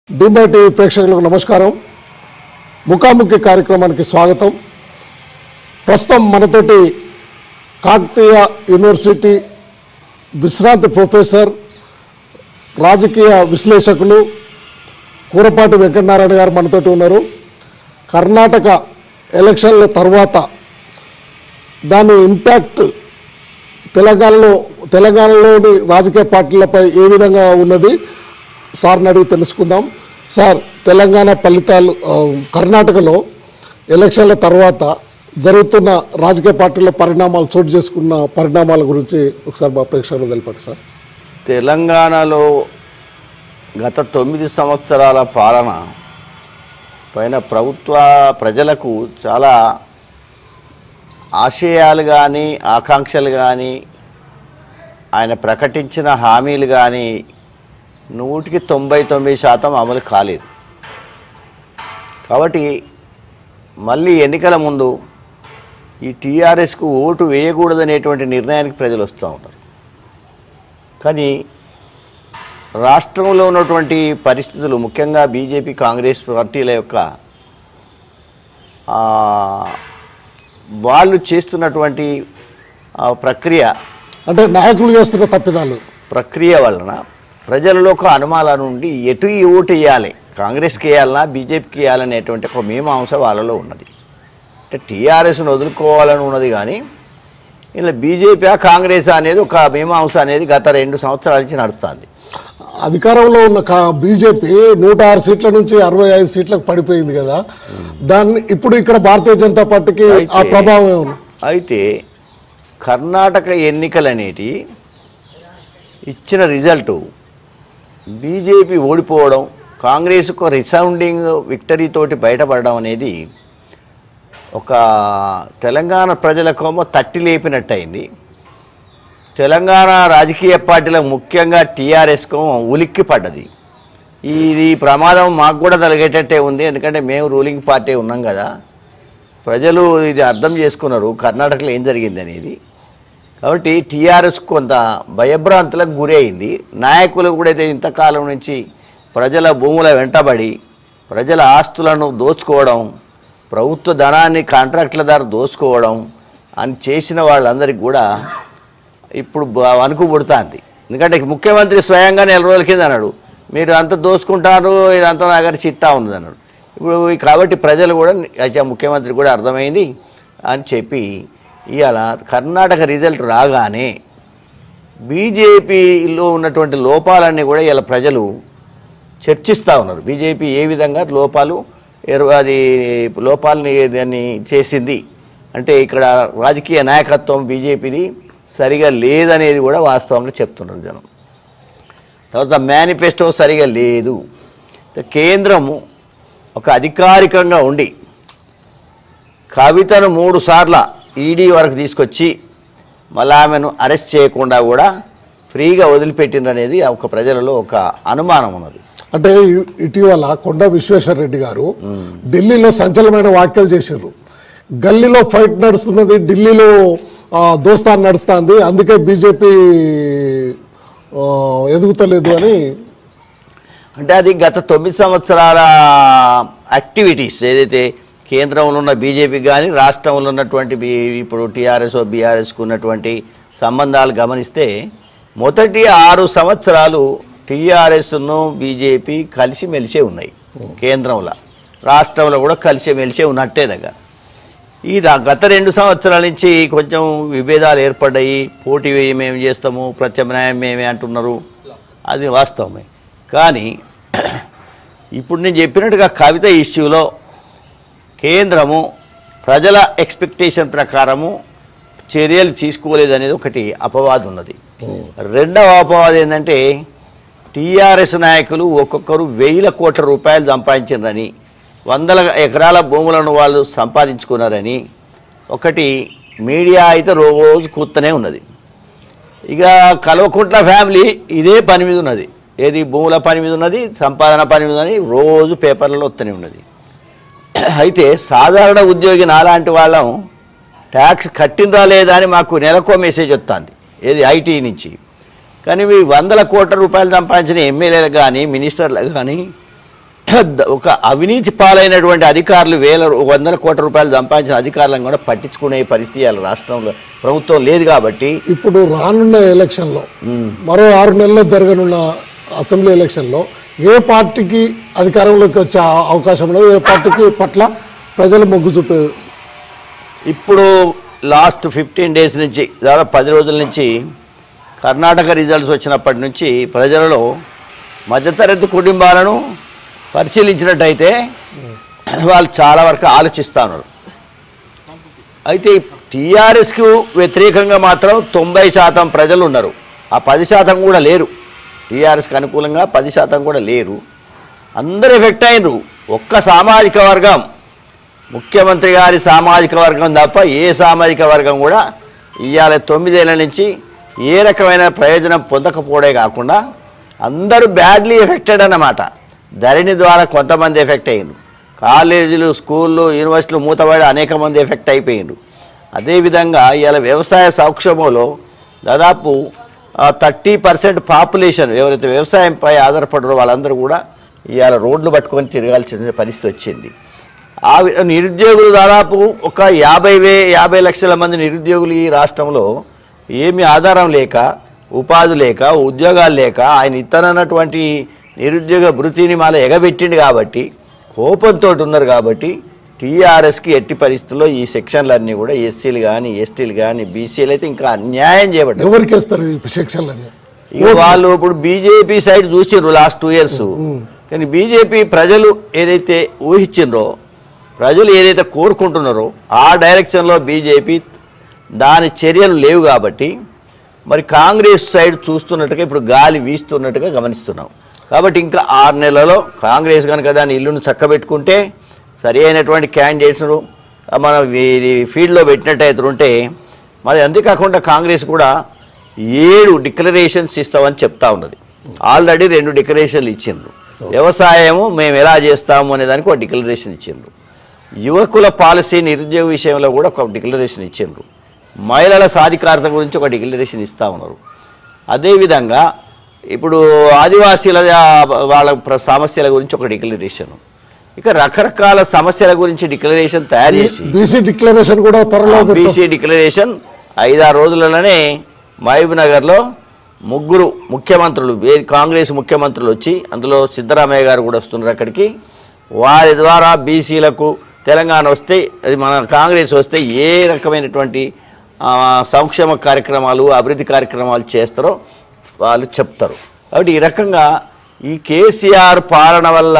Debye TV ప్రేక్షకులకు నమస్కారం ముఖాముఖి కార్యక్రమానికి స్వాగతం ప్రస్తుతం మనతోటి కాకతీయ యూనివర్సిటీ విశ్రాంతి ప్రొఫెసర్ రాజకీయ విశ్లేషకులు కూరపాటి వెంకటనారాయణ గారు మనతోటి ఉన్నారు కర్ణాటక ఎలక్షన్ల తర్వాత దాని ఇంపాక్ట్ తెలంగాణలో తెలంగాణలోని రాజకీయ పార్టీలపై ఏ విధంగా ఉన్నది సార్ని అడిగి తెలుసుకుందాం సార్ తెలంగాణ ఫలితాలు ఆ, కర్ణాటకలో ఎలక్షన్ల తర్వాత జరుగుతున్న రాజకీయ పార్టీల పరిణామాలు చోటు చేసుకున్న పరిణామాల గురించి ఒకసారి మా ప్రేక్షకులు తెలపండి సార్ తెలంగాణలో గత తొమ్మిది సంవత్సరాల పాలన పైన ప్రభుత్వ ప్రజలకు చాలా ఆశయాలు కానీ ఆకాంక్షలు కానీ ఆయన ప్రకటించిన హామీలు కానీ నూటికి తొంభై తొమ్మిది శాతం అమలు కాలేదు కాబట్టి మళ్ళీ ఎన్నికల ముందు ఈ టీఆర్ఎస్కు ఓటు వేయకూడదనేటువంటి నిర్ణయానికి ప్రజలు వస్తూ ఉంటారు కానీ రాష్ట్రంలో ఉన్నటువంటి పరిస్థితులు ముఖ్యంగా బీజేపీ కాంగ్రెస్ పార్టీల యొక్క ఆ, వాళ్ళు చేస్తున్నటువంటి ఆ, ప్రక్రియ అంటే నాయకులు చేస్తున్న తప్పిదాలు ప్రక్రియ వలన ప్రజలలో ఒక అనుమానాల నుండి ఎటు ఈ ఓటు వేయాలి కాంగ్రెస్కి వేయాలన్నా బీజేపీకి వేయాలనేటువంటి ఒక మీమాంస వాళ్ళలో ఉన్నది అంటే టీఆర్ఎస్ను వదులుకోవాలని ఉన్నది కానీ ఇలా బీజేపీ కాంగ్రెస్ అనేది ఒక మీమాంస అనేది గత రెండు సంవత్సరాల నుంచి నడుస్తుంది అధికారంలో ఉన్న కా- బీజేపీ నూట ఆరు సీట్ల నుంచి అరవై ఐదు సీట్లకు పడిపోయింది కదా దాన్ని ఇప్పుడు ఇక్కడ భారతీయ జనతా పార్టీకి ఆ అయితే- ప్రభావం ఏమన్నా అయితే కర్ణాటక ఎన్నికలు అనేటి ఇచ్చిన రిజల్టు బీజేపీ ఓడిపోవడం కాంగ్రెస్ ఒక రిసౌండింగ్ విక్టరీ తోటి బయటపడడం అనేది ఒక తెలంగాణ ప్రజలకేమో తట్టి లేపినట్టు అయింది తెలంగాణ రాజకీయ పార్టీలకు ముఖ్యంగా టీఆర్ఎస్కు ఉలిక్కి పడ్డది ఇది ప్రమాదం మాకు కూడా తలగేటట్టే ఉంది ఎందుకంటే మేము రూలింగ్ పార్టీ ఉన్నాం కదా ప్రజలు ఇది అర్థం చేసుకున్నారు కర్ణాటకలో ఏం జరిగింది అనేది కాబట్టి టీఆర్ఎస్ కొంత భయభ్రాంతులకు గురి అయింది నాయకులు కూడా అయితే ఇంతకాలం నుంచి ప్రజల భూముల వెంటబడి ప్రజల ఆస్తులను దోచుకోవడం ప్రభుత్వ ధనాన్ని కాంట్రాక్టుల ద్వారా దోచుకోవడం అని చేసిన వాళ్ళందరికీ కూడా ఇప్పుడు బ- వణుకు పుడుతుంది ఎందుకంటే ముఖ్యమంత్రి స్వయంగా నెల రోజుల కింద అన్నాడు మీరు అంత దోసుకుంటారు ఇదంతా నా దగ్గర చిట్టా ఉంది అన్నాడు ఇప్పుడు ఈ కాబట్టి ప్రజలు కూడా అయితే ముఖ్యమంత్రి కూడా అర్థమైంది అని చెప్పి ఇవాళ కర్ణాటక రిజల్ట్ రాగానే బీజేపీలో ఉన్నటువంటి లోపాలన్నీ కూడా ఇలా ప్రజలు చర్చిస్తూ ఉన్నారు బీజేపీ ఏ విధంగా లోపాలు ఎరు- అది లోపాలని దాన్ని చేసింది అంటే ఇక్కడ రాజకీయ నాయకత్వం బీజేపీది సరిగా లేదనేది కూడా వాస్తవంగా చెప్తున్నారు జనం తర్వాత మేనిఫెస్టో సరిగా లేదు కేంద్రము ఒక అధికారికంగా ఉండి కవితను మూడు సార్ల ఈడీ వరకు తీసుకొచ్చి మళ్ళీ ఆమెను అరెస్ట్ చేయకుండా కూడా ఫ్రీగా వదిలిపెట్టిందనేది ఒక ప్రజలలో ఒక అనుమానం ఉన్నది అంటే ఇ- ఇటీవల కొండ విశ్వేశ్వర రెడ్డి గారు ఢిల్లీలో సంచలనమైన వ్యాఖ్యలు చేశారు గల్లీలో ఫైట్ నడుస్తున్నది ఢిల్లీలో ఆ, దోస్తాన్ నడుస్తుంది అందుకే బీజేపీ ఆ, ఎదుగుతలేదు అని అంటే అది గత తొమ్మిది సంవత్సరాల యాక్టివిటీస్ ఏదైతే కేంద్రంలో ఉన్న బీజేపీ కానీ రాష్ట్రంలో ఉన్నటువంటి బీ ఇప్పుడు టీఆర్ఎస్ బీఆర్ఎస్కు ఉన్నటువంటి సంబంధాలు గమనిస్తే మొదటి ఆరు సంవత్సరాలు టీఆర్ఎస్ను బీజేపీ కలిసిమెలిసే ఉన్నాయి కేంద్రంలో రాష్ట్రంలో కూడా కలిసిమెలిసే ఉన్నట్టే దగ్గర ఈ రా- గత రెండు సంవత్సరాల నుంచి కొంచెం విభేదాలు ఏర్పడ్డాయి పోటీ మేము చేస్తాము ప్రత్యామ్నాయం మేమే అంటున్నారు అది వాస్తవమే కానీ ఇప్పుడు నేను చెప్పినట్టుగా కవిత ఇష్యూలో కేంద్రము ప్రజల ఎక్స్పెక్టేషన్ ప్రకారము చర్యలు తీసుకోలేదనేది ఒకటి అపవాదం ఉన్నది రెండవ అపవాదం ఏంటంటే టీఆర్ఎస్ నాయకులు ఒక్కొక్కరు వేల కోట్ల రూపాయలు సంపాదించారని వందల ఎకరాల భూములను వాళ్ళు సంపాదించుకున్నారని ఒకటి మీడియా అయితే రోజు కూస్తూనే ఉన్నది ఇక కల్వకుంట్ల ఫ్యామిలీ ఇదే పని మీద ఉన్నది ఏది భూముల పని మీద ఉన్నది సంపాదన పని మీద ఉన్నది రోజు పేపర్లలో వస్తూనే ఉన్నది అయితే సాధారణ ఉద్యోగి నాలాంటి వాళ్ళం ట్యాక్స్ కట్టిందా లేదా అని మాకు నెలకో మెసేజ్ వస్తుంది ఏది ఐటీ నుంచి కానీ మీ వందల కోట్ల రూపాయలు సంపాదించిన ఎమ్మెల్యేలకు కానీ మినిస్టర్లకు కానీ ఒక అవినీతి పాలైనటువంటి అధికారులు వేల వందల కోట్ల రూపాయలు సంపాదించిన అధికారులను కూడా పట్టించుకునే పరిస్థితి ఇవాళ రాష్ట్రంలో ప్రభుత్వం లేదు కాబట్టి ఇప్పుడు రానున్న ఎలక్షన్లో మరో ఆరు నెలల్లో జరగనున్న అసెంబ్లీ ఎలక్షన్లో ఏ పార్టీకి అధికారంలోకి వచ్చే అవకాశం ఉన్నది ఏ పార్టీకి పట్ల ప్రజలు మొగ్గు చూపే ఇప్పుడు లాస్ట్ ఫిఫ్టీన్ డేస్ నుంచి దాదాపు పది రోజుల నుంచి కర్ణాటక రిజల్ట్స్ వచ్చినప్పటి నుంచి ప్రజలలో మధ్యతరగతి కుటుంబాలను పరిశీలించినట్టయితే వాళ్ళు చాలా వరకు ఆలోచిస్తా ఉన్నారు అయితే టీఆర్ఎస్కు వ్యతిరేకంగా మాత్రం తొంభై శాతం ప్రజలు ఉన్నారు ఆ పది శాతం కూడా లేరు టీఆర్ఎస్కి అనుకూలంగా పది శాతం కూడా లేరు అందరు ఎఫెక్ట్ అయినరు ఒక్క సామాజిక వర్గం ముఖ్యమంత్రి గారి సామాజిక వర్గం తప్ప ఏ సామాజిక వర్గం కూడా ఇవాళ తొమ్మిదేళ్ల నుంచి ఏ రకమైన ప్రయోజనం పొందకపోవడే కాకుండా అందరూ బ్యాడ్లీ ఎఫెక్టెడ్ అన్నమాట ధరణి ద్వారా కొంతమంది ఎఫెక్ట్ అయ్యిండ్రు కాలేజీలు స్కూళ్ళు యూనివర్సిటీలు మూతపడి అనేక మంది ఎఫెక్ట్ అయిపోయిండ్రు అదేవిధంగా ఇవాళ వ్యవసాయ సంక్షోభంలో దాదాపు థర్టీ పర్సెంట్ పాపులేషన్ ఎవరైతే వ్యవసాయంపై ఆధారపడారో వాళ్ళందరూ కూడా ఇవాళ రోడ్లు పట్టుకొని తిరగాల్సిన పరిస్థితి వచ్చింది ఆ వి- నిరుద్యోగులు దాదాపు ఒక యాభై వే యాభై లక్షల మంది నిరుద్యోగులు ఈ రాష్ట్రంలో ఏమి ఆధారం లేక ఉపాధి లేక ఉద్యోగాలు లేక ఆయన ఇతనన్నటువంటి నిరుద్యోగ భృతిని మాల ఎగబెట్టిండు కాబట్టి కోపంతో ఉన్నారు కాబట్టి టీఆర్ఎస్కి ఎట్టి పరిస్థితుల్లో ఈ సెక్షన్లన్నీ కూడా ఎస్సీలు కానీ ఎస్టీలు కానీ బీసీలు అయితే ఇంకా అన్యాయం చేయబడ్డారు ఎవరికి వేస్తారు ఈ సెక్షన్లన్నీ ఇక వాళ్ళు ఇప్పుడు బీజేపీ సైడ్ చూసిండ్రు లాస్ట్ టూ ఇయర్స్ కానీ బీజేపీ ప్రజలు ఏదైతే ఊహించిండ్రో ప్రజలు ఏదైతే కోరుకుంటున్నారో ఆ డైరెక్షన్లో బీజేపీ దాని చర్యలు లేవు కాబట్టి మరి కాంగ్రెస్ సైడ్ చూస్తున్నట్టుగా ఇప్పుడు గాలి వీస్తున్నట్టుగా గమనిస్తున్నాం కాబట్టి ఇంకా ఆరు నెలలలో కాంగ్రెస్ కనుక దాని ఇల్లును చక్కబెట్టుకుంటే సరి అయినటువంటి క్యాండిడేట్స్ను మనం వీ- ఫీల్డ్లో పెట్టినట్టయితే ఉంటే మరి అంతేకాకుండా కాంగ్రెస్ కూడా ఏడు డిక్లరేషన్స్ ఇస్తామని చెప్తా ఉన్నది ఆల్రెడీ రెండు డిక్లరేషన్లు ఇచ్చిండ్రు వ్యవసాయము మేము ఎలా చేస్తాము అనే దానికి ఒక డిక్లరేషన్ ఇచ్చిండ్రు యువకుల పాలసీ నిరుద్యోగ విషయంలో కూడా ఒక డిక్లరేషన్ ఇచ్చిండ్రు మహిళల సాధికారత గురించి ఒక డిక్లరేషన్ ఇస్తా ఉన్నారు అదేవిధంగా ఇప్పుడు ఆదివాసీల ఆ, వాళ్ళ ప్ర- సమస్యల గురించి ఒక డిక్లరేషన్ ఇక రకరకాల సమస్యల గురించి డిక్లరేషన్ తయారు చేసి బీసీ డిక్లరేషన్ కూడా త్వరలో పెట్ట- బీసీ డిక్లరేషన్ ఐదారు రోజులలోనే మహబూబ్ నగర్లో ముగ్గురు ముఖ్యమంత్రులు ఏ- కాంగ్రెస్ ముఖ్యమంత్రులు వచ్చి అందులో సిద్ధరామయ్య గారు కూడా వస్తున్నారు అక్కడికి వారి ద్వారా బీసీలకు తెలంగాణ వస్తే అది మన కాంగ్రెస్ వస్తే ఏ రకమైనటువంటి ఆ, సంక్షేమ కార్యక్రమాలు అభివృద్ధి కార్యక్రమాలు చేస్తారో వాళ్ళు చెప్తారు కాబట్టి ఈ రకంగా ఈ కేసీఆర్ పాలన వల్ల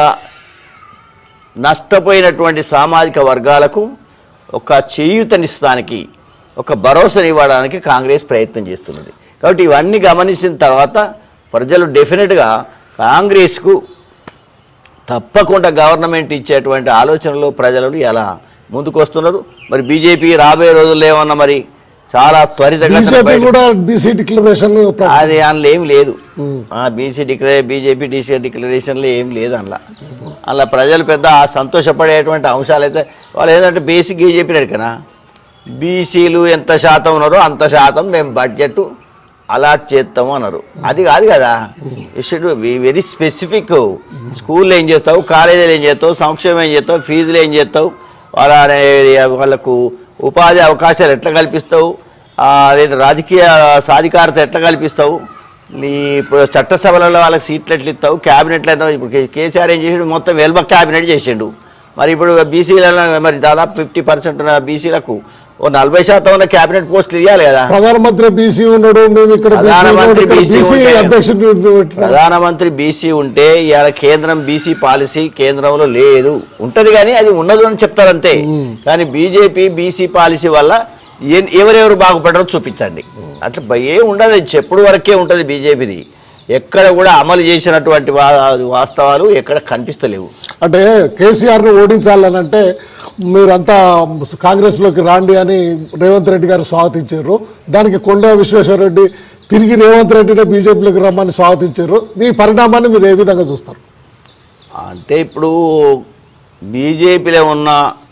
నష్టపోయినటువంటి సామాజిక వర్గాలకు ఒక చేయూతనిస్తానికి ఒక భరోసానివ్వడానికి కాంగ్రెస్ ప్రయత్నం చేస్తున్నది కాబట్టి ఇవన్నీ గమనించిన తర్వాత ప్రజలు డెఫినెట్గా కాంగ్రెస్కు తప్పకుండా గవర్నమెంట్ ఇచ్చేటువంటి ఆలోచనలు ప్రజలు ఎలా ముందుకు వస్తున్నారు మరి బీజేపీ రాబోయే రోజుల్లో ఏమన్నా మరి చాలా త్వరితగతిన బీజేపీ బయట- కూడా బీసీ డిక్లరేషన్ ప్ర- అది అందులో ఏం లేదు బీసీ డిక్లరే బీజేపీ డీసీ డిక్లరేషన్లో ఏం లేదు అందులో అలా ప్రజలు పెద్ద సంతోషపడేటువంటి అంశాలు అయితే వాళ్ళు ఏంటంటే బేసిక్ ఏం చెప్పినాడు కదా బీసీలు ఎంత శాతం ఉన్నారో అంత శాతం మేము బడ్జెట్ అలాట్ చేస్తాము అన్నారు అది కాదు కదా షుడ్ వెరీ స్పెసిఫిక్ స్కూల్లో ఏం చేస్తావు కాలేజీలో ఏం చేస్తావు సంక్షేమం ఏం చేస్తావు ఫీజులు ఏం చేస్తావు వాళ్ళ వాళ్ళకు ఉపాధి అవకాశాలు ఎట్లా కల్పిస్తావు ఆ, లేదా రాజకీయ సాధికారత ఎట్లా కల్పిస్తావు నీ ఇప్పుడు చట్టసభలలో వాళ్ళకి సీట్లు ఎట్లా ఇస్తావు క్యాబినెట్లు ఎంత ఇప్పుడు కే- కేసీఆర్ ఏం చేసిండు మొత్తం వెల్బ క్యాబినెట్ చేసిండు మరి ఇప్పుడు బీసీలలో మరి దాదాపు ఫిఫ్టీ పర్సెంట్ ఉన్న బీసీలకు ఓ నలభై శాతం ఉన్న క్యాబినెట్ పోస్టులు ఇవ్వాలి కదా ప్రధానమంత్రి బీసీ ఉన్నాడు మేము ఇక్కడ BC ఉన్నాడు, ప్రధానమంత్రి ఇక్కడ BC బీసీ ఉంటే- అధ్యక్షుడు పెట్టినాం. ప్రధానమంత్రి బీసీ ఉంటే ఇవాళ కేంద్రం బీసీ పాలసీ కేంద్రంలో లేదు ఉంటది కానీ అది ఉన్నది అని చెప్తారంతే కానీ బీజేపీ బీసీ పాలసీ వల్ల ఏ- ఎవరెవరు బాగుపడరో చూపించండి అట్లా భ- ఏం ఉండదు అది చెప్పుడు వరకే ఉంటుంది బీజేపీది ఎక్కడ కూడా అమలు చేసినటువంటి వా- వాస్తవాలు ఎక్కడ కనిపిస్తలేవు అంటే కేసీఆర్ ను ఓడించాలనంటే మీరంతా కాంగ్రెస్ లోకి రాండి అని రేవంత్ రెడ్డి గారు స్వాగతించారు దానికి కొండా విశ్వేశ్వరరెడ్డి తిరిగి రేవంత్ రెడ్డిని బీజేపీలోకి రమ్మని స్వాగతించారు ఈ పరిణామాన్ని మీరు ఏ విధంగా చూస్తారు అంటే ఇప్పుడు బీజేపీలో ఉన్న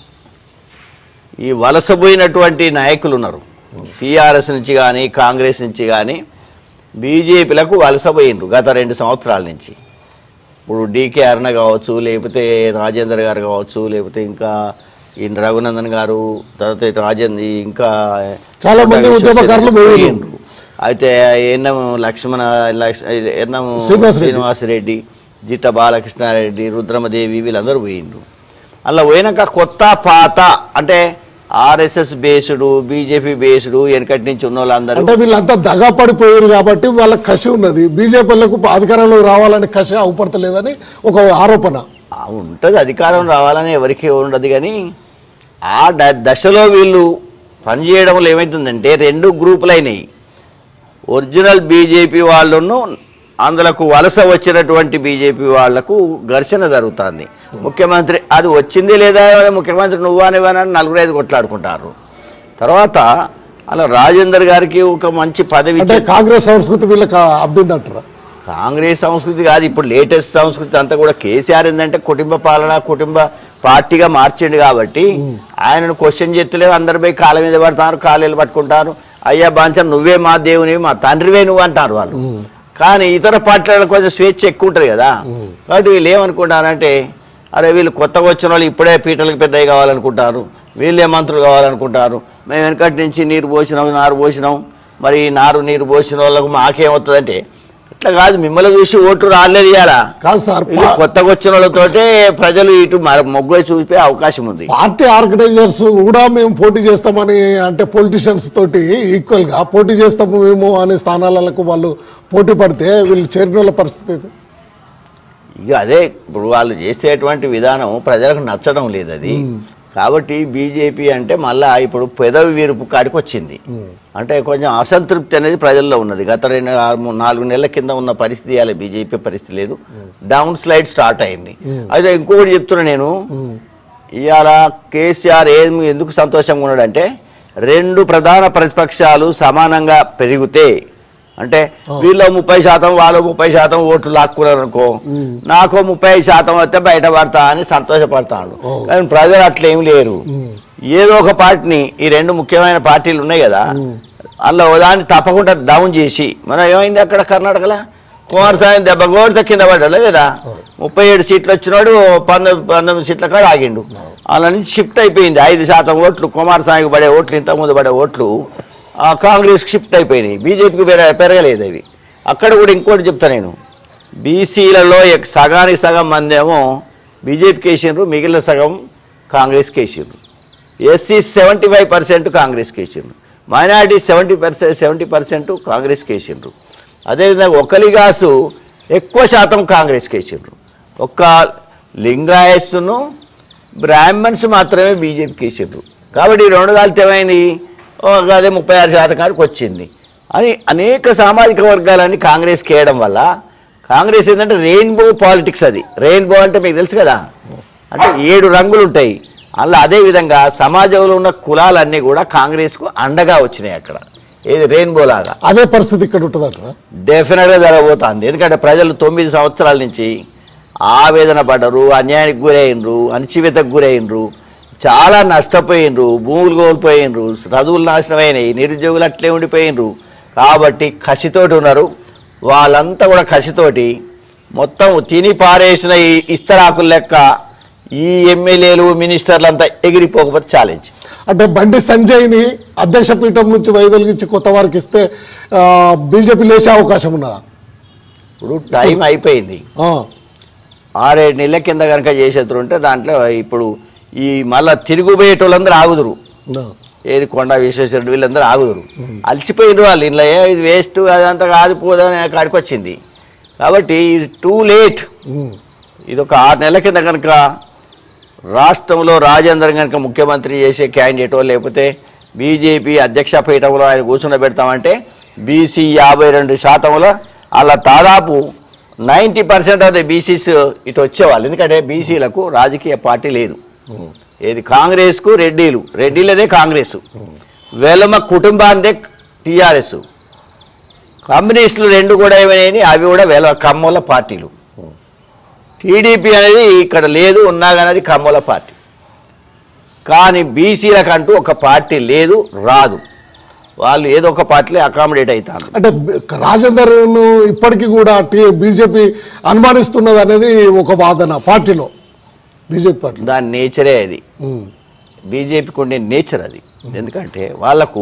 ఈ వలసపోయినటువంటి నాయకులు ఉన్నారు టీఆర్ఎస్ నుంచి కానీ కాంగ్రెస్ నుంచి కానీ బీజేపీలకు వలసపోయినరు గత రెండు సంవత్సరాల నుంచి ఇప్పుడు డీకే అరుణ కావచ్చు లేకపోతే రాజేందర్ గారు కావచ్చు లేకపోతే ఇంకా ఈ రఘునందన్ గారు తర్వాత ఈ రాజేంద్ర ఇంకా చాలా మంది ఉద్యమకారులు పోయిండ్రు. పోయిండ్రు. అయితే ఎన్నం లక్ష్మణ లక్ష ఎన్నం శ్రీనివాసరెడ్డి. శ్రీనివాసరెడ్డి జీత బాలకృష్ణారెడ్డి రుద్రమదేవి వీళ్ళందరూ పోయిండ్రు అలా పోయినాక కొత్త పాత అంటే ఆర్ఎస్ఎస్ బేస్డ్ బీజేపీ బేస్డ్ వెనకటి నుంచి ఉన్న వాళ్ళందరూ అంటే వీళ్ళంతా దగా పడిపోయారు కాబట్టి వాళ్ళకి కసి ఉన్నది బీజేపీలకు అధికారంలోకి రావాలని కసి అవపడతలేదని ఒక ఆరోపణ ఆ, ఉంటుంది అధికారం రావాలని ఎవరికి ఉండదు కానీ ఆ ద- దశలో వీళ్ళు పనిచేయడంలో ఏమవుతుందంటే రెండు గ్రూపులు అయినాయి ఒరిజినల్ బీజేపీ వాళ్ళను అందులోకి వలస వచ్చినటువంటి బీజేపీ వాళ్లకు ఘర్షణ జరుగుతుంది ముఖ్యమంత్రి అది వచ్చింది లేదా ముఖ్యమంత్రి నువ్వు అనేవని నలుగురు ఐదు కొట్లాడుకుంటారు తర్వాత అలా రాజేందర్ గారికి ఒక మంచి పదవి అంటే ఇచ్చి- కాంగ్రెస్ సంస్కృతి వీళ్ళకి అబ్బిందంటారా కాంగ్రెస్ సంస్కృతి కాదు ఇప్పుడు లేటెస్ట్ సంస్కృతి అంతా కూడా కేసీఆర్ ఏంటంటే కుటుంబ పాలన కుటుంబ పార్టీగా మార్చిండు కాబట్టి ఆయనను క్వశ్చన్ చేస్తలేవు అందరు పోయి కాళ్ళ మీద పడతారు కాళ్ళు పట్టుకుంటారు అయ్యా బాంచ నువ్వే మా దేవుని మా తండ్రివే నువ్వు అంటారు వాళ్ళు కానీ ఇతర పార్టీలకు కొంచెం స్వేచ్ఛ ఎక్కువ ఉంటుంది కదా కాబట్టి వీళ్ళు ఏమనుకుంటారంటే అరే వీళ్ళు కొత్తగా వచ్చిన వాళ్ళు ఇప్పుడే పీటలకు పెద్దవి కావాలనుకుంటారు వీళ్ళే మంత్రులు కావాలనుకుంటారు మేము వెనకటి నుంచి నీరు పోసినాం నారు పోసినాం మరి ఈ నారు నీరు పోసిన వాళ్ళకు మాకేమవుతుందంటే ఇట్లా కాదు మిమ్మల్ని చూసి ఓటు రాలేదు ఇవాళ కాదు సార్ వీళ్ళు పా- కొత్తగా వచ్చిన వాళ్ళతోటే ప్రజలు ఇటు మరి మొగ్గు చూపే అవకాశం ఉంది పార్టీ ఆర్గనైజర్స్ కూడా మేము పోటీ చేస్తామని అంటే పొలిటీషియన్స్ తోటి ఈక్వల్ గా పోటీ చేస్తాము మేము అనే స్థానాలకు వాళ్ళు పోటీ పడితే వీళ్ళు చేరిన వాళ్ళ పరిస్థితి ఏంటి? ఇక అదే ఇప్పుడు వాళ్ళు చేసేటువంటి విధానం ప్రజలకు నచ్చడం లేదు అది కాబట్టి బీజేపీ అంటే మళ్ళా ఇప్పుడు పెదవి వీరుపు కాడికి వచ్చింది అంటే కొంచెం అసంతృప్తి అనేది ప్రజల్లో ఉన్నది గత రెండు ఆరు- మూడు- నాలుగు నెలల కింద ఉన్న పరిస్థితి ఇవాళ బీజేపీ పరిస్థితి లేదు డౌన్ స్లైడ్ స్టార్ట్ అయింది అయితే ఇంకొకటి చెప్తున్నా నేను ఇవాళ కేసీఆర్ ఏం ఎందుకు సంతోషంగా ఉన్నాడంటే రెండు ప్రధాన ప్రతిపక్షాలు సమానంగా పెరిగితే అంటే వీళ్ళు ముప్పై శాతం వాళ్ళు ముప్పై శాతం ఓట్లు లాక్కున్నారు అనుకో నాకు ముప్పై శాతం వస్తే బయట పడతా అని సంతోషపడతాడు కానీ ప్రజలు అట్లేం లేరు ఏదో ఒక పార్టీని ఈ రెండు ముఖ్యమైన పార్టీలు ఉన్నాయి కదా అందులో దాన్ని తప్పకుండా డౌన్ చేసి మన ఏమైంది అక్కడ కర్ణాటకలో కుమారస్వామి దెబ్బ కోడితే కింద పడ్డాడు కదా ముప్పై ఏడు సీట్లు వచ్చినాడు పంతొమ్మిది పంతొమ్మిది సీట్ల కాడ ఆగిండు అలా నుంచి షిఫ్ట్ అయిపోయింది ఐదు శాతం ఓట్లు కుమారస్వామికి పడే ఓట్లు ఇంతకుముందు పడే ఓట్లు ఆ కాంగ్రెస్కి షిఫ్ట్ అయిపోయినాయి బీజేపీకి పెర పెరగలేదు అవి అక్కడ కూడా ఇంకోటి చెప్తా నేను బీసీలలో ఎక్- సగానికి సగం మంది ఏమో బీజేపీకి వేసిండ్రు మిగిలిన సగం కాంగ్రెస్కి వేసిండ్రు ఎస్సీ సెవెంటీ ఫైవ్ పర్సెంట్ కాంగ్రెస్కి వేసిండ్రు minority seventy percent seventy percent కాంగ్రెస్కి వేసిండ్రు అదేవిధంగా ఒకలిగాసు ఎక్కువ శాతం కాంగ్రెస్కి వేసిండ్రు ఒక్క లింగాయస్ను బ్రాహ్మణ్స్ మాత్రమే బీజేపీకి వేసిండ్రు కాబట్టి ఈ రెండు కాలితే ఏమైంది ఓ, అదే ముప్పై ఆరు శాతం కాడికి వచ్చింది అని అనేక సామాజిక వర్గాలన్నీ కాంగ్రెస్కి వేయడం వల్ల కాంగ్రెస్ ఏంటంటే రెయిన్బో పాలిటిక్స్ అది రెయిన్బో అంటే మీకు తెలుసు కదా అంటే ఏడు రంగులు ఉంటాయి అలా అదే విధంగా సమాజంలో ఉన్న కులాలన్నీ కూడా కాంగ్రెస్కు అండగా వచ్చినాయి అక్కడ ఏది రెయిన్బో లాగా అదే పరిస్థితి ఇక్కడ ఉంటుందంటారా డెఫినెట్గా జరగబోతుంది ఎందుకంటే ప్రజలు తొమ్మిది సంవత్సరాల నుంచి ఆవేదన పడ్డరు అన్యాయానికి గురైనరు అణచివేతకు గురైనరు చాలా నష్టపోయినరు భూములు కోల్పోయినరు చదువులు నాశనమైనవి నిరుద్యోగులు అట్లే ఉండిపోయినరు కాబట్టి కసితోటి ఉన్నారు వాళ్ళంతా కూడా కసితోటి మొత్తం తిని పారేసిన ఈ ఇస్తరాకుల లెక్క ఈ ఎమ్మెల్యేలు మినిస్టర్లంతా ఎగిరిపోకపోతే ఛాలెంజ్ అంటే బండి సంజయ్ని అధ్యక్ష పీఠం నుంచి వైదొలిగించి కొత్త వారికి ఇస్తే ఆ, బీజేపీ లేచే అవకాశం ఉన్నదా ఇప్పుడు టైం అయిపోయింది ఆ, ఆరేడు నెలల కింద కనుక చేసేతుంటే దాంట్లో ఇప్పుడు ఈ మళ్ళా తిరుగుబోయేటోళ్ళందరూ ఆగుదురు ఆ. ఏది కొండ విశ్వేశ్వరుడు వీళ్ళందరూ ఆగుదురు అలసిపోయిన వాళ్ళు ఇంట్లో ఏ ఇది వేస్ట్ అదంతా కాదు పోదని కాడికి వచ్చింది కాబట్టి ఇది టూ లేట్ ఉమ్. ఇది ఒక ఆరు నెలల కింద కనుక రాష్ట్రంలో రాజేంద్ర కనుక ముఖ్యమంత్రి చేసే క్యాండిడేటో లేకపోతే బీజేపీ అధ్యక్ష పీఠంలో ఆయన కూర్చుని పెడతామంటే బీసీ యాభై రెండు శాతంలో అలా దాదాపు ninety percent of the BCs ఇటు వచ్చేవాళ్ళు ఎందుకంటే బీసీలకు రాజకీయ పార్టీ లేదు ఏది కాంగ్రెస్కు రెడ్డిలు రెడ్డిలదే కాంగ్రెస్ వెలమ కుటుంబాందే టీఆర్ఎస్ కమ్యూనిస్టులు రెండు కూడా ఏమైనాయి అవి కూడా వెల కమ్మల పార్టీలు టీడీపీ అనేది ఇక్కడ లేదు ఉన్నా కానీ అది కమ్మల పార్టీ కానీ బీసీలకంటూ ఒక పార్టీ లేదు రాదు వాళ్ళు ఏదో ఒక పార్టీలో అకామిడేట్ అవుతారు అంటే రాజేందర్ ఇప్పటికీ కూడా బీజేపీ అనుమానిస్తున్నది అనేది ఒక వాదన పార్టీలో బీజేపీ పార్టీ దాని నేచరే అది బీజేపీకి ఉండే నేచర్ అది ఎందుకంటే వాళ్లకు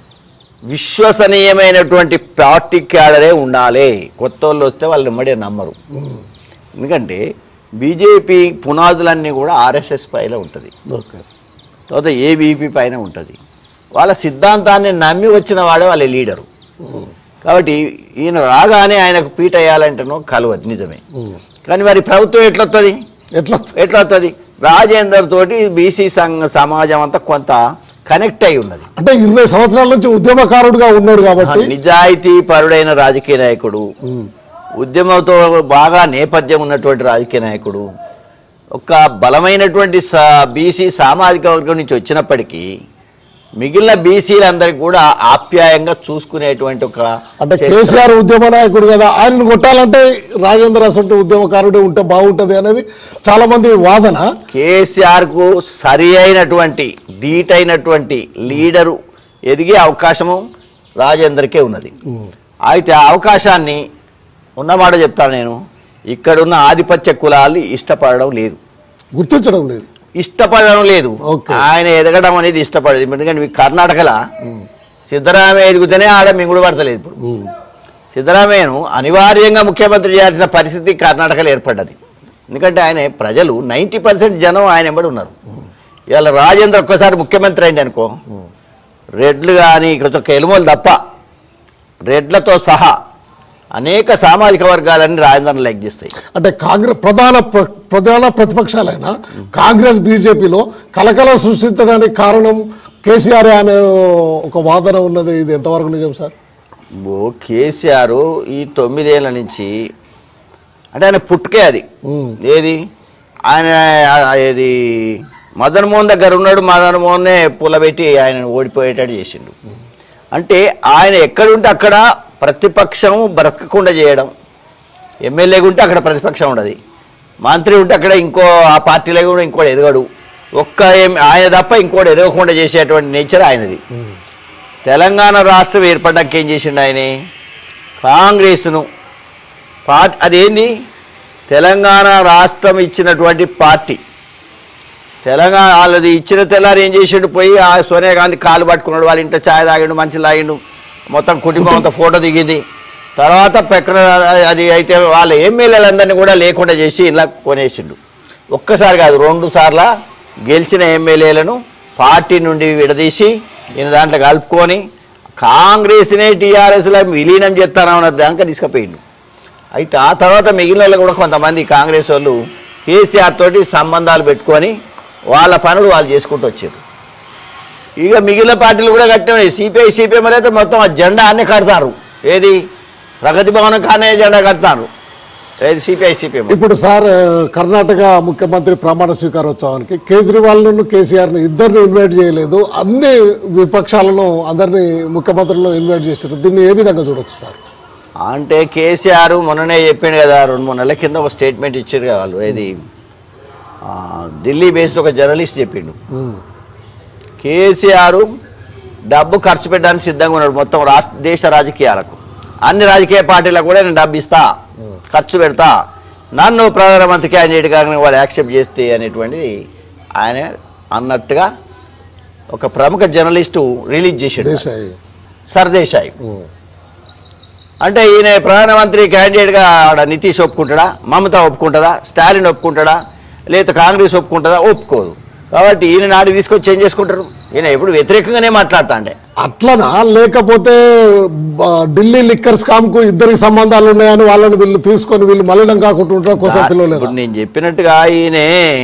విశ్వసనీయమైనటువంటి పార్టీ క్యాడరే ఉండాలి కొత్త వాళ్ళు వస్తే వాళ్ళు ఎమ్మడే నమ్మరు ఎందుకంటే బీజేపీ పునాదులన్నీ కూడా ఆర్ఎస్ఎస్ పైన ఉంటుంది ఓకే తర్వాత ఏబీపీ పైన ఉంటుంది వాళ్ళ సిద్ధాంతాన్ని నమ్మి వచ్చిన వాడే వాళ్ళ లీడరు కాబట్టి ఈయన రాగానే ఆయనకు పీట వేయాలంటేనో కలవదు నిజమే కానీ మరి ప్రభుత్వం ఎట్లొస్తుంది ఎట్లా ఎట్లా వస్తుంది రాజేందర్ తోటి బీసీ సంఘ సమాజం అంతా కొంత కనెక్ట్ అయి ఉన్నది అంటే ఇరవై సంవత్సరాల నుంచి ఉద్యమకారుడుగా ఉన్నాడు కాబట్టి నిజాయితీ పరుడైన రాజకీయ నాయకుడు ఉద్యమంతో బాగా నేపథ్యం ఉన్నటువంటి రాజకీయ నాయకుడు ఒక బలమైనటువంటి బీసీ సామాజిక వర్గం నుంచి వచ్చినప్పటికీ మిగిలిన బీసీలందరికీ కూడా ఆప్యాయంగా చూసుకునేటువంటి ఒక అంటే కేసీఆర్ ఉద్యమ నాయకుడు కదా ఆయనను కొట్టాలంటే రాజేంద్ర అసంటి ఉద్యమకారుడే ఉంటే బాగుంటది అనేది చాలా మంది వాదన కేసీఆర్ కు సరి అయినటువంటి ధీటైనటువంటి లీడరు ఎదిగే అవకాశము రాజేందర్కే ఉన్నది అయితే ఆ అవకాశాన్ని ఉన్నమాట చెప్తాను నేను ఇక్కడున్న ఆధిపత్య కులాలు ఇష్టపడడం లేదు గుర్తించడం లేదు ఇష్టపడడం లేదు ఓకే. ఆయన ఎదగడం అనేది ఇష్టపడదు ఎందుకంటే మీ కర్ణాటకలో సిద్ధరామయ్య ఎదుగుతూనే ఆడ మింగుడు పడతలేదు ఇప్పుడు ఉమ్. సిద్ధరామయ్యను అనివార్యంగా ముఖ్యమంత్రి చేయాల్సిన పరిస్థితి కర్ణాటకలో ఏర్పడ్డది ఎందుకంటే ఆయన ప్రజలు నైంటీ పర్సెంట్ జనం ఆయన ఎంబడి ఉన్నారు ఇవాళ రాజేంద్ర ఒక్కసారి ముఖ్యమంత్రి అయింది అనుకో రెడ్లు కానీ కొంచెం ఎలుమోలు తప్ప రెడ్లతో సహా అనేక సామాజిక వర్గాలన్నీ రాజేంద్రను లైక్ చేస్తాయి అంటే కాంగ్రెస్ ప్రధాన ప్ర- ప్రధాన ప్రతిపక్షాలైన కాంగ్రెస్ బీజేపీలో కలకలం సృష్టించడానికి కారణం కేసీఆర్ అనే ఒక వాదన ఉన్నది ఇది ఎంతవరకు నిజం సార్ ఓ కేసీఆర్ ఈ తొమ్మిదేళ్ల నుంచి అంటే ఆయన పుట్టుకే అది ఉమ్. ఏది ఆయన ఆ, ఏది మదన్ మోహన్ దగ్గర ఉన్నాడు మదన్ మోహన్నే పుల్లబెట్టి ఆయన ఓడిపోయేటట్టు చేసిండు అంటే ఆయన ఎక్కడుంటే అక్కడ ప్రతిపక్షం బ్రతకకుండా చేయడం ఎమ్మెల్యేగా ఉంటే అక్కడ ప్రతిపక్షం ఉండదు మంత్రి ఉంటే అక్కడ ఇంకో ఆ పార్టీలో కూడా ఇంకోటి ఎదగడు ఒక్క ఎం- ఆయన తప్ప ఇంకోటి ఎదగకుండా చేసేటువంటి నేచర్ ఆయనది తెలంగాణ రాష్ట్రం ఏర్పడ్డాక ఏం చేసిండు ఆయన కాంగ్రెస్ను పార్టీ అదేంది తెలంగాణ రాష్ట్రం ఇచ్చినటువంటి పార్టీ తెలంగాణ వాళ్ళది ఇచ్చిన తెల్లారి ఏం చేసిండు పోయి ఆ సోనియా గాంధీ కాలు పట్టుకున్నాడు వాళ్ళ ఇంట్లో ఛాయ్ తాగిండు మంచి తాగిండు మొత్తం కుటుంబం అంతా ఫోటో దిగింది తర్వాత పక్కన అది అయితే వాళ్ళ ఎమ్మెల్యేలందరినీ కూడా లేకుండా చేసి ఇలా కొనేసిండు ఒక్కసారి కాదు రెండు సార్ల గెలిచిన ఎమ్మెల్యేలను పార్టీ నుండి విడదీసి ఈయన దాంట్లో కలుపుకొని కాంగ్రెస్నే టీఆర్ఎస్లో విలీనం చేస్తానన్న దాకా తీసుకుపోయిండు అయితే ఆ తర్వాత మిగిలిన వాళ్ళు కూడా కొంతమంది కాంగ్రెస్ వాళ్ళు కేసీఆర్ తోటి సంబంధాలు పెట్టుకొని వాళ్ళ పనులు వాళ్ళు చేసుకుంటూ వచ్చారు ఇక మిగిలిన పార్టీలు కూడా కట్టినాయి సిపిఐ సిపిఎం అయితే మొత్తం ఆ జెండా అన్నీ కడతారు ఏది ప్రగతి భవనం కానే జెండా కడతారు ఏది సిపిఐ సిపిఎం ఇప్పుడు సార్ ఆ, కర్ణాటక ముఖ్యమంత్రి ప్రమాణ స్వీకారోత్సవానికి కేజ్రీవాల్ను కేసీఆర్ని ఇద్దరిని ఇన్వైట్ చేయలేదు అన్ని విపక్షాలను అందరినీ ముఖ్యమంత్రులను ఇన్వైట్ చేశారు దీన్ని ఏ విధంగా చూడొచ్చు సార్ అంటే కేసీఆర్ మొన్ననే చెప్పిండు కదా రెండు మూడు నెలల కింద ఒక స్టేట్మెంట్ ఇచ్చారు కదా వాళ్ళు ఏది ఆ, ఢిల్లీ బేస్డ్ ఒక జర్నలిస్ట్ చెప్పిండు ఉమ్. కేసీఆర్ డబ్బు ఖర్చు పెట్టడానికి సిద్ధంగా ఉన్నాడు మొత్తం రాష్ట్ర దేశ రాజకీయాలకు అన్ని రాజకీయ పార్టీలకు కూడా నేను డబ్బు ఇస్తా ఖర్చు పెడతా నన్ను ప్రధానమంత్రి క్యాండిడేట్గా వాళ్ళు యాక్సెప్ట్ చేస్తే అనేటువంటిది ఆయన అన్నట్టుగా ఒక ప్రముఖ జర్నలిస్టు రిలీజ్ చేసాడు దేశాయి సర్దేశాయి ఉమ్. అంటే ఈయన ప్రధానమంత్రి క్యాండిడేట్గా ఆడ నితీష్ ఒప్పుకుంటాడా మమత ఒప్పుకుంటుందా స్టాలిన్ ఒప్పుకుంటాడా లేదా కాంగ్రెస్ ఒప్పుకుంటుందా ఒప్పుకోదు కాబట్టి ఈయన నాడు తీసుకొచ్చి ఏం చేసుకుంటారు ఈయన ఎప్పుడు వ్యతిరేకంగానే మాట్లాడతాండే అట్లనా లేకపోతే బ- ఢిల్లీ లిక్కర్ స్కామ్ కు ఇద్దరికి సంబంధాలు ఉన్నాయని వాళ్ళని వీళ్ళు తీసుకొని వీళ్ళు మలినం కాకుండా ఉండడం కోసం పిలవలేదు ఇప్పుడు నేను చెప్పినట్టుగా ఈయన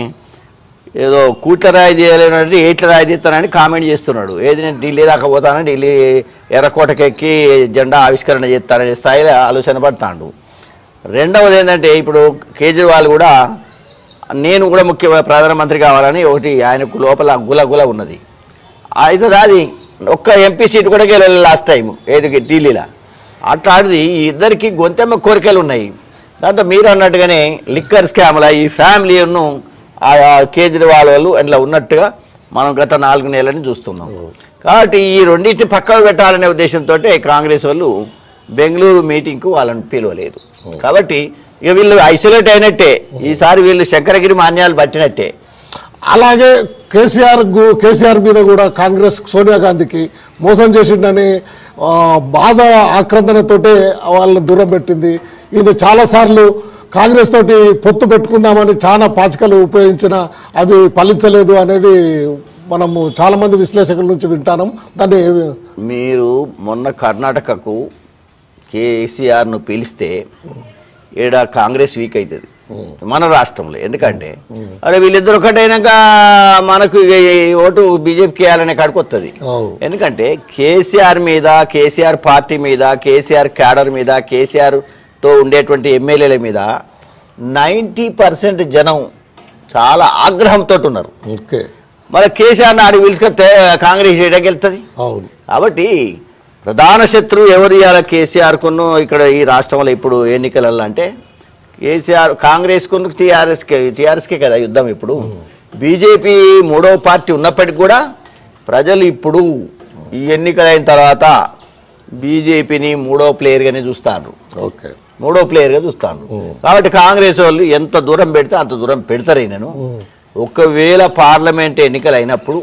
ఏదో కూట్ల రాయి తీయాలంటే ఏట్ల రాయి తీస్తానని కామెంట్ చేస్తున్నాడు ఏది నేను ఢిల్లీ దాకా పోతానని ఢిల్లీ ఎర్రకోటకి ఎక్కి జెండా ఆవిష్కరణ చేస్తాననే స్థాయిలో ఆలోచన పడతాడు రెండవది ఏంటంటే ఇప్పుడు కేజ్రీవాల్ కూడా నేను కూడా ముఖ్య ప్రధానమంత్రి కావాలని ఒకటి ఆయనకు లోపల గుల గుల ఉన్నది అయితే అది ఒక్క ఎంపీ సీట్ కూడా గెలవలేదు లాస్ట్ టైం ఏది ఢిల్లీలో అట్లాంటిది ఈ ఇద్దరికి గొంతెమ్మ కోరికలు ఉన్నాయి దాంట్లో మీరు అన్నట్టుగానే లిక్కర్ స్కామ్ల ఈ ఫ్యామిలీను ఆ కేజ్రీవాల్ వాళ్ళు అందులో ఉన్నట్టుగా మనం గత నాలుగు నెలలని చూస్తున్నాం కాబట్టి ఈ రెండింటిని పక్కకు పెట్టాలనే ఉద్దేశంతో కాంగ్రెస్ వాళ్ళు బెంగళూరు మీటింగ్కు వాళ్ళని పిలవలేదు కాబట్టి ఇక వీళ్ళు ఐసోలేట్ అయినట్టే ఈసారి వీళ్ళు శంకరగిరి మాన్యాలు పట్టినట్టే అలాగే కేసీఆర్ గు- కేసీఆర్ మీద కూడా కాంగ్రెస్ సోనియా గాంధీకి మోసం చేసిండని ఆ, బాధ ఆక్రందనతోటే వాళ్ళని దూరం పెట్టింది ఈయన చాలాసార్లు కాంగ్రెస్ తోటి పొత్తు పెట్టుకుందామని చాలా పాచికలు ఉపయోగించిన అవి ఫలించలేదు అనేది మనము చాలా మంది విశ్లేషకుల నుంచి వింటాం దాన్ని మీరు మొన్న కర్ణాటకకు కేసీఆర్ను పిలిస్తే ఈడ కాంగ్రెస్ వీక్ అవుతుంది మన రాష్ట్రంలో ఎందుకంటే అరే వీళ్ళిద్దరు ఒకటైనాక మనకు ఇక ఈ ఓటు బీజేపీకి వేయాలనే కాడికి వస్తుంది అవు. ఎందుకంటే కేసీఆర్ మీద కేసీఆర్ పార్టీ మీద కేసీఆర్ క్యాడర్ మీద కేసీఆర్ తో ఉండేటువంటి ఎమ్మెల్యేల మీద నైంటీ పర్సెంట్ జనం చాలా ఆగ్రహంతో ఉన్నారు ఓకే మరి కేసీఆర్ నాడు పిలుచుకొస్తే కాంగ్రెస్ ఏడాకి వెళ్తుంది అవును కాబట్టి ప్రధాన శత్రువు ఎవరు ఇవ్వాలి కేసీఆర్ కును ఇక్కడ ఈ రాష్ట్రంలో ఇప్పుడు ఎన్నికలలో అంటే కేసీఆర్ కాంగ్రెస్ కును టీఆర్ఎస్కే టీఆర్ఎస్కే కదా యుద్ధం ఇప్పుడు బీజేపీ మూడవ పార్టీ ఉన్నప్పటికీ కూడా ప్రజలు ఇప్పుడు ఈ ఎన్నికలైన తర్వాత బీజేపీని మూడో ప్లేయర్గానే చూస్తారు ఓకే మూడో ప్లేయర్గా చూస్తాను కాబట్టి కాంగ్రెస్ వాళ్ళు ఎంత దూరం పెడితే అంత దూరం పెడతారు నేను ఒకవేళ పార్లమెంట్ ఎన్నికలు అయినప్పుడు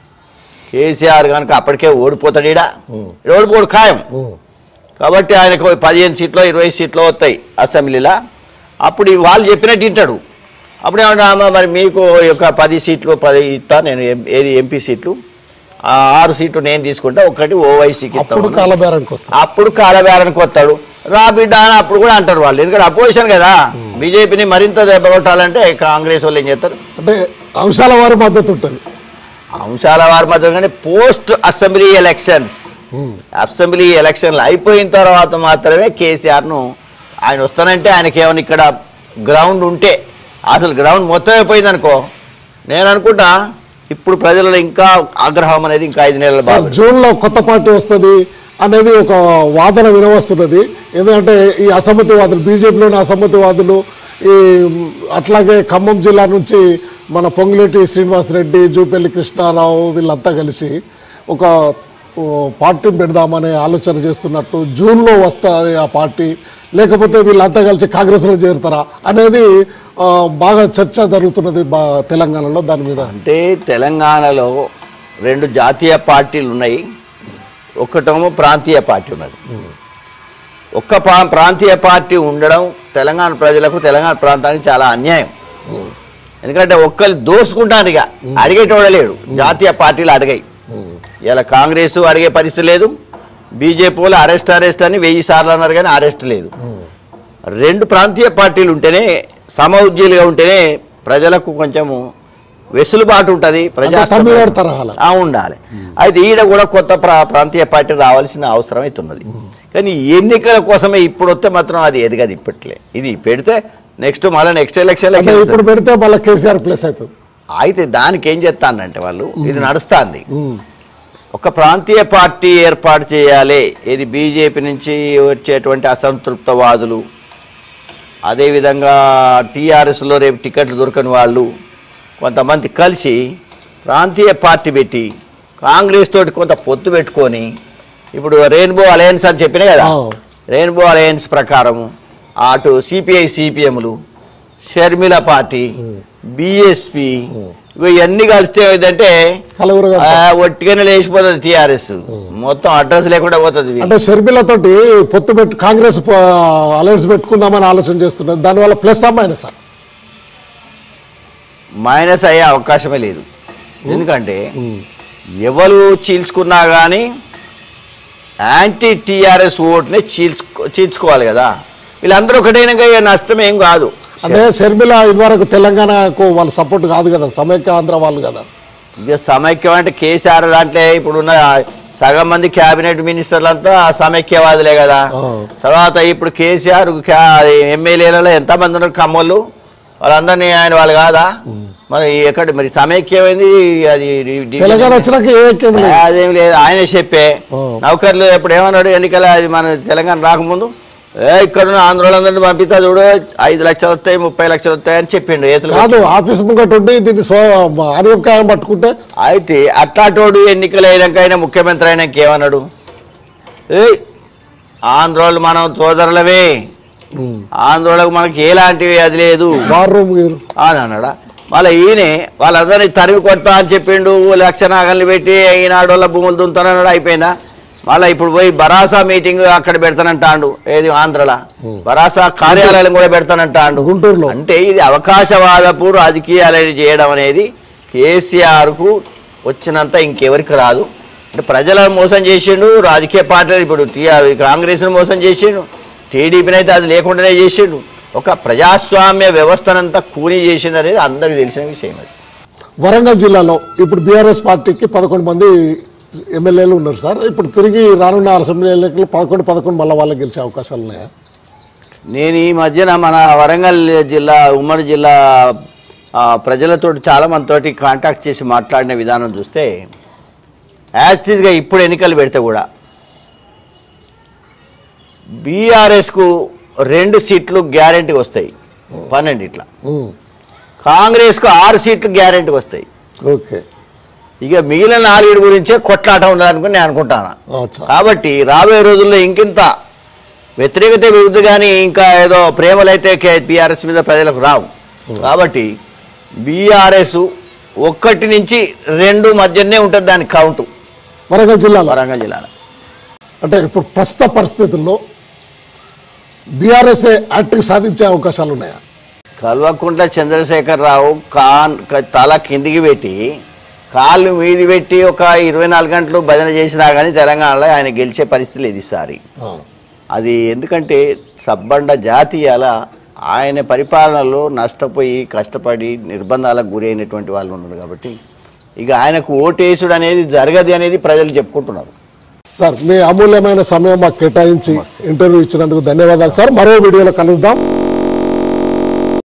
కేసీఆర్ కనుక అప్పటికే ఓడిపోతాడు ఈడ ఈడ ఓడిపోడు ఖాయం ఉమ్. కాబట్టి ఆయనకు పదిహేను సీట్లు ఇరవై సీట్లు వస్తాయి అసెంబ్లీలో అప్పుడు ఈ వాళ్ళు చెప్పినట్టు వింటాడు అప్పుడు ఏమన్నా "అమ్మ, మరి మీకు యొక్క పది సీట్లు పది ఇస్తా నేను ఎం- ఏది ఎంపీ సీట్లు ఆ ఆరు సీట్లు నేను తీసుకుంటా ఒకటి ఓవైసీకి అప్పుడు ఇస్తాను కాలబేరానికి వస్తుంది అప్పుడు కాలబేరానికి వస్తాడు రా బిడ్డ అని అప్పుడు కూడా అంటారు వాళ్ళు ఎందుకంటే అపోజిషన్ కదా బీజేపీని మరింత దెబ్బకొట్టాలంటే కాంగ్రెస్ వాళ్ళు ఏం చేస్తారు అంటే అంశాల వారి మద్దతు ఉంటుంది అంశాల వారి మధ్య కానీ post assembly elections um. Assembly ఎలక్షన్లు అయిపోయిన తర్వాత మాత్రమే కేసీఆర్ను ఆయన వస్తానంటే ఆయనకి ఏమైనా ఇక్కడ గ్రౌండ్ ఉంటే అసలు గ్రౌండ్ మొత్తం అయిపోయింది అనుకో నేను అనుకుంటా ఇప్పుడు ప్రజలలో ఇంకా ఆగ్రహం అనేది ఇంకా ఐదు నెలల సార్ బాగా జూన్ లో కొత్త పార్టీ వస్తుంది అనేది ఒక వాదన వినవస్తున్నది ఎందుకంటే ఈ అసమ్మతివాదులు బీజేపీలోని అసమ్మతివాదులు ఈ అట్లాగే ఖమ్మం జిల్లా నుంచి మన పొంగులేటి శ్రీనివాసరెడ్డి జూపల్లి కృష్ణారావు వీళ్ళంతా కలిసి ఒక ఓ, పార్టీని పెడదామనే ఆలోచన చేస్తున్నట్టు జూన్లో వస్తుంది ఆ పార్టీ లేకపోతే వీళ్ళంతా కలిసి కాంగ్రెస్లో చేరుతారా అనేది ఆ, బాగా చర్చ జరుగుతున్నది బా తెలంగాణలో దాని మీద అంటే తెలంగాణలో రెండు జాతీయ పార్టీలు ఉన్నాయి ఒకటేమో ప్రాంతీయ పార్టీ ఉన్నది ఒక్క పా- ప్రాంతీయ పార్టీ ఉండడం తెలంగాణ ప్రజలకు తెలంగాణ ప్రాంతానికి చాలా అన్యాయం ఎందుకంటే ఒక్కరు దోసుకుంటారు ఇక అడిగేటోడే లేడు జాతీయ పార్టీలు అడిగాయి ఇలా కాంగ్రెస్ అడిగే పరిస్థితి లేదు బీజేపీ వాళ్ళు అరెస్ట్ అరెస్ట్ అని వెయ్యి సార్లు అన్నారు కానీ అరెస్ట్ లేదు రెండు ప్రాంతీయ పార్టీలు ఉంటేనే సమౌజ్జీలుగా ఉంటేనే ప్రజలకు కొంచెము వెసులుబాటు ఉంటుంది తమిళనాడు తరహాలో. ఆ, ఉండాలి అయితే ఈడ కూడా కొత్త ప్రా- ప్రాంతీయ పార్టీ రావాల్సిన అవసరం అవుతున్నది కానీ ఎన్నికల కోసమే ఇప్పుడు వస్తే మాత్రం అది ఎదగదు ఇప్పట్లే ఇది పెడితే నెక్స్ట్ మళ్ళీ నెక్స్ట్ ఎలక్షన్ అంటే ఇప్పుడు పెడితే మళ్ళీ కేసీఆర్ ప్లస్ అవుతుంది అయితే దానికి ఏం చేస్తానంటే వాళ్ళు ఇది నడుస్తుంది ఒక ప్రాంతీయ పార్టీ ఏర్పాటు చేయాలి ఇది బీజేపీ నుంచి వచ్చేటువంటి అసంతృప్తవాదులు అదేవిధంగా టీఆర్ఎస్లో రేపు టికెట్లు దొరకని వాళ్ళు కొంతమంది కలిసి ప్రాంతీయ పార్టీ పెట్టి కాంగ్రెస్ తోటి కొంత పొత్తు పెట్టుకొని ఇప్పుడు రెయిన్బో అలయన్స్ అని చెప్పినా కదా ఆ. రెయిన్బో అలయన్స్ ప్రకారము అటు సిపిఐ సిపిఎంలు షర్మిల పార్టీ బిఎస్పి ఇవన్నీ కలిస్తే ఏదంటే కలవరుగా ఒట్టిగానే లేచిపోతుంది టిఆర్ఎస్ మొత్తం అడ్రస్ లేకుండా పోతుంది అంటే షర్మిలతోటి పొత్తు పెట్టు కాంగ్రెస్ ప- అలయన్స్ పెట్టుకుందామని ఆలోచన చేస్తున్నది దానివల్ల ప్లస్ ఆ మైనస్ ఆ? మైనస్ అయ్యే అవకాశమే లేదు ఎందుకంటే ఎవరు చీల్చుకున్నా కానీ యాంటీ టీఆర్ఎస్ ఓట్ని చీల్చుకో చీల్చుకోవాలి కదా వీళ్ళందరూ ఒకటైనాక ఇక నష్టం ఏం కాదు అంటే షర్మిల ఇదివరకు తెలంగాణకు వాళ్ళ సపోర్ట్ కాదు కదా సమైక్య ఆంధ్ర వాళ్ళు కదా ఇక సమైక్యం అంటే కేసీఆర్ దాంట్లో ఇప్పుడున్న సగం మంది క్యాబినెట్ మినిస్టర్లు అంతా సమైక్యవాదులే కదా ఆ. తర్వాత ఇప్పుడు కేసీఆర్ ఎమ్మెల్యేలలో ఎంతమంది ఉన్నారు కమ్మోళ్ళు వాళ్ళందరినీ ఆయన వాళ్ళు కాదా మరి ఎక్కడ మరి సమైక్యమైంది అది డి- తెలంగాణ వచ్చినాక ఏ ఐక్యం లేదు అదేం లేదు ఆయనే చెప్పే ఆ. నౌకర్లు ఇప్పుడు ఏమన్నాడు ఎన్నికల అది మన తెలంగాణ రాకముందు ఏ ఇక్కడ ఉన్న ఆంధ్రోళ్ళందరినీ పంపిస్తా చూడు ఐదు లక్షలు వస్తాయి ముప్పై లక్షలు వస్తాయి అని చెప్పిండు ఏతులు కాదు ఆఫీస్ ముంగట ఉండి దీన్ని సో ఆరోగ్యం పట్టుకుంటే అయితే అట్లాటోడు ఎన్నికలు అయినాక ఆయన ముఖ్యమంత్రి అయినాక ఏమన్నాడు ఏ ఆంధ్రోళ్ళు మనం సోదరులమే ఉమ్. ఆంధ్రోళ్ళకు మనకి ఎలాంటివి అది లేదు వార్ రూమ్ గీరు అని అన్నాడా మళ్ళీ ఈయన వాళ్ళందరినీ తరిమి కొడతా అని చెప్పిండు లక్ష నాగల్ని పెట్టి ఈనాడు వాళ్ళ భూములు దుంతానన్నాడు అయిపోయిందా మళ్ళీ ఇప్పుడు పోయి బరాసా మీటింగ్ అక్కడ పెడతానంటాండు ఏది ఆంధ్రలా బరాసా కార్యాలయం కూడా పెడతానంటాండు గుంటూరులో. అంటే ఇది అవకాశవాదపు రాజకీయాలని చేయడం అనేది కేసీఆర్కు వచ్చినంత ఇంకెవరికి రాదు అంటే ప్రజలను మోసం చేసిండు రాజకీయ పార్టీలు ఇప్పుడు టీఆర్ కాంగ్రెస్ను మోసం చేసిండు టీడీపీని అయితే అది లేకుండానే చేసిండు ఒక ప్రజాస్వామ్య వ్యవస్థనంతా కూనీ చేసిండు అనేది అందరికీ తెలిసిన విషయం అది వరంగల్ జిల్లాలో ఇప్పుడు బీఆర్ఎస్ పార్టీకి పదకొండు మంది ఎమ్మెల్యేలు ఉన్నారు సార్ ఇప్పుడు తిరిగి రానున్న అసెంబ్లీ ఎన్నికలు పదకొండు పదకొండు మళ్ళీ వాళ్ళకి గెలిచే అవకాశాలు ఉన్నాయా నేను ఈ మధ్యన మన వరంగల్ జిల్లా ఉమ్మడి జిల్లా ఆ, ప్రజలతో చాలా మందితోటి కాంటాక్ట్ చేసి మాట్లాడిన విధానం చూస్తే యాజ్టీస్గా ఇప్పుడు ఎన్నికలు పెడితే కూడా బీఆర్ఎస్కు రెండు సీట్లు గ్యారెంటీగా వస్తాయి పన్నెండు ఇట్లా ఉమ్. కాంగ్రెస్కు ఆరు సీట్లు గ్యారెంటీగా వస్తాయి ఓకే ఇక మిగిలిన నాలుగు గురించే కొట్లాట ఉండాలనుకుని నేను అనుకుంటాను అచ్చా కాబట్టి రాబోయే రోజుల్లో ఇంకింత వ్యతిరేకత విరుద్ధ కానీ ఇంకా ఏదో ప్రేమలైతే బీఆర్ఎస్ మీద ప్రజలకు రావు కాబట్టి బీఆర్ఎస్ ఒక్కటి నుంచి రెండు మధ్యనే ఉంటుంది దాని కౌంటు వరంగల్ జిల్లాలో వరంగల్ జిల్లాలో అంటే ఇప్పుడు ప్రస్తుత పరిస్థితుల్లో బీఆర్ఎస్ యాక్టివ్ సాధించే అవకాశాలు ఉన్నాయా కల్వకుంట్ల చంద్రశేఖరరావు కాన్ క- తల కిందికి పెట్టి కాళ్ళు మీది పెట్టి ఒక ఇరవై నాలుగు గంటలు భజన చేసినా కానీ తెలంగాణలో ఆయన గెలిచే పరిస్థితి లేదు ఈసారి ఆ. అది ఎందుకంటే సబ్బండ జాతి అలా ఆయన పరిపాలనలో నష్టపోయి కష్టపడి నిర్బంధాలకు గురి అయినటువంటి వాళ్ళు ఉన్నారు కాబట్టి ఇక ఆయనకు ఓటేసుడు అనేది జరగదు అనేది ప్రజలు చెప్పుకుంటున్నారు సార్ మీ అమూల్యమైన సమయం మాకు కేటాయించి ఇంటర్వ్యూ ఇచ్చినందుకు ధన్యవాదాలు సార్ మరో వీడియోలో కలుద్దాం